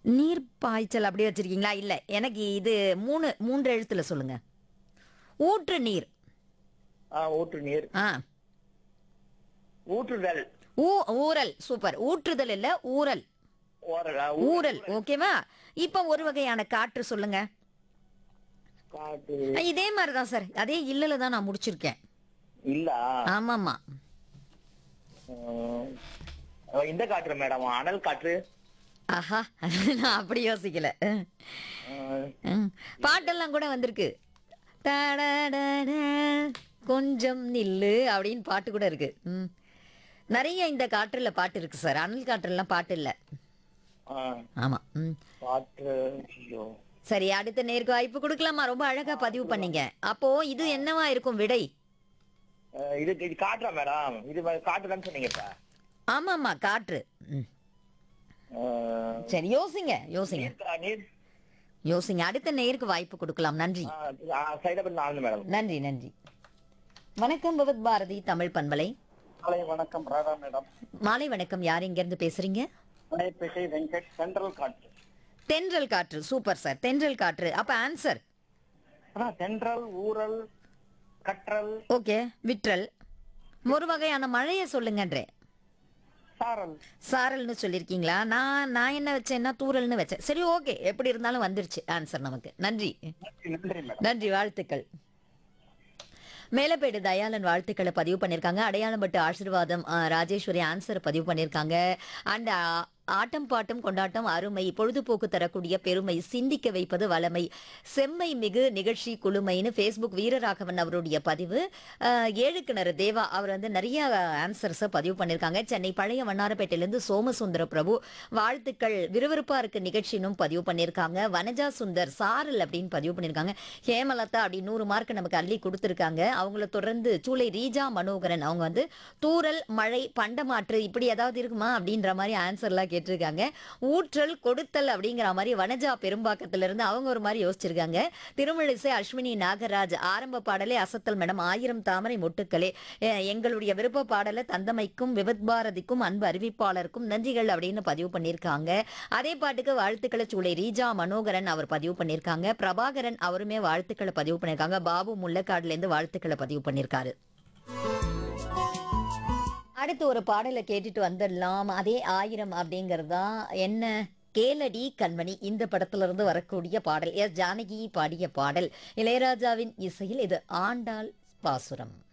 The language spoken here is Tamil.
நீர் பாய்ச்சல் அப்படி வச்சிருக்கீங்களா இல்ல எனக்கு இது மூணு மூன்று எழுத்துல சொல்லுங்க ஊற்று நீர் ஆ, ஊற்று நீர் ஆ ஊற்றுதல் ஊ ஊறல் சூப்பர் ஊற்றுதல் இல்ல ஊறல் ஓரல் ஆ, ஊ- ஊறல் ஓகேவா இப்ப ஒரு வகையான காற்று சொல்லுங்க காற்று அஹ், இதே மாதிரிதான் சார் அதே இல்லல தான் நான் முடிச்சிருக்கேன் இல்ல ஆமாமா ம், இந்த காற்று மேடம் அனல் காற்று ஆஹா நான் அப்படி யோசிக்கல அஹ். ம், ம். பாட்டெல்லாம் கூட வந்திருக்கு தடடட, கொஞ்சம் நில்லு அப்படின்னு பாட்டு கூட இருக்கு ம். நிறைய இந்த காற்றுல பாட்டு இருக்கு சார் அனல் காற்றுலாம் பாட்டு இல்ல ஆ, ஆமா ம். காற்று ஐயோ சரி அடுத்த நேருக்கு வாய்ப்பு கொடுக்கலாமா ரொம்ப அழகா பதிவு பண்ணீங்க அப்போ இது என்னவா இருக்கும் விடை அஹ், இது இது காற்றா மேடம் இது காற்று தான் சொன்னீங்க இப்ப ஆமாமா காற்று ம். அஹ், சரி யோசிங்க யோசிங்க நீர் நீர் யோசிங்க அடுத்த நேருக்கு வாய்ப்பு கொடுக்கலாம் நன்றி சைடா பண்ண ஆனது மேடம் நன்றி நன்றி வணக்கம் பகவத் பாரதி தமிழ் பண்பலை காலை வணக்கம் ராதா மேடம் மாலை வணக்கம் யார் இங்க இருந்து பேசுறீங்க மலைப்பேட்டை வெங்கட் சென்ட்ரல் காற்று தென்றல் காற்று சூப்பர் சார் தென்றல் காற்று அப்ப ஆன்சர் அதான் தென்றல் ஊரல் கற்றல் ஓகே விட்ரல் ஒரு வகையான மழையை சொல்லுங்கன்றேன் சாரல் சாரல்னு சொல்லியிருக்கீங்களா நான் நான் என்ன வச்சேன்னா தூரல்னு வச்சேன் சரி ஓகே எப்படி இருந்தாலும் வந்துருச்சு ஆன்சர் நமக்கு நன்றி நன்றி மேடம் நன்றி வாழ்த்துக்கள் மேலப்பேடு தயாளன் வாழ்த்துக்களை பதிவு பண்ணியிருக்காங்க அடையாளம்பட்டு ஆசீர்வாதம் ஆ, ராஜேஸ்வரி ஆன்சர் பதிவு பண்ணியிருக்காங்க அண்ட் ஆட்டம் பாட்டம் கொண்டாட்டம் அருமை பொழுதுபோக்கு தரக்கூடிய பெருமை சிந்திக்க வைப்பது வளமை செம்மை மிகு நிகழ்ச்சி குழுமைன்னு ஃபேஸ்புக் வீரராகவன் அவருடைய பதிவு ஆ, ஏழு கிணறு தேவா அவர் வந்து நிறைய ஆன்சர்ஸை பதிவு பண்ணியிருக்காங்க சென்னை பழைய வண்ணாரப்பேட்டையிலேருந்து சோமசுந்தர பிரபு வாழ்த்துக்கள் விறுவிறுப்பா இருக்கு நிகழ்ச்சினும் பதிவு பண்ணியிருக்காங்க வனஜா சுந்தர் சாரல் அப்படின்னு பதிவு பண்ணியிருக்காங்க ஹேமலதா அப்படி நூறு மார்க் நமக்கு அள்ளி கொடுத்துருக்காங்க அவங்கள தொடர்ந்து சூளை ரீஜா மனோகரன் அவங்க வந்து தூறல் மழை பண்டமாற்று இப்படி ஏதாவது இருக்குமா அப்படின்ற மாதிரி ஆன்சர்லாம் கேட்டிருக்காங்க ஊற்றல் கொடுத்தல் அப்படிங்கிற மாதிரி வனஜா பெரும்பாக்கத்துல இருந்து அவங்க ஒரு மாதிரி யோசிச்சிருக்காங்க திருமழிசை அஸ்வினி நாகராஜ் ஆரம்ப பாடலே அசத்தல் மேடம் ஆயிரம் தாமரை மொட்டுக்களே அஹ் எங்களுடைய விருப்ப பாடலை தந்தமைக்கும் விபத் பாரதிக்கும் அன்பு அறிவிப்பாளருக்கும் நன்றிகள் அப்படின்னு பதிவு பண்ணியிருக்காங்க அதே பாட்டுக்கு வாழ்த்துக்களை சூளை ரீஜா மனோகரன் அவர் பதிவு பண்ணியிருக்காங்க பிரபாகரன் அவருமே வாழ்த்துக்களை பதிவு பண்ணியிருக்காங்க பாபு முள்ளக்காடுல இருந்து வாழ்த்துக்களை பதிவு பண்ணியிருக்காரு அடுத்து ஒரு பாடலை கேட்டுட்டு வந்துடலாம் அதே ஆயிரம் அப்படிங்கிறது தான் என்ன கேளடி கண்மணி இந்த படத்துல இருந்து வரக்கூடிய பாடல் எஸ் ஜானகி பாடிய பாடல் இளையராஜாவின் இசையில் இது ஆண்டாள் பாசுரம்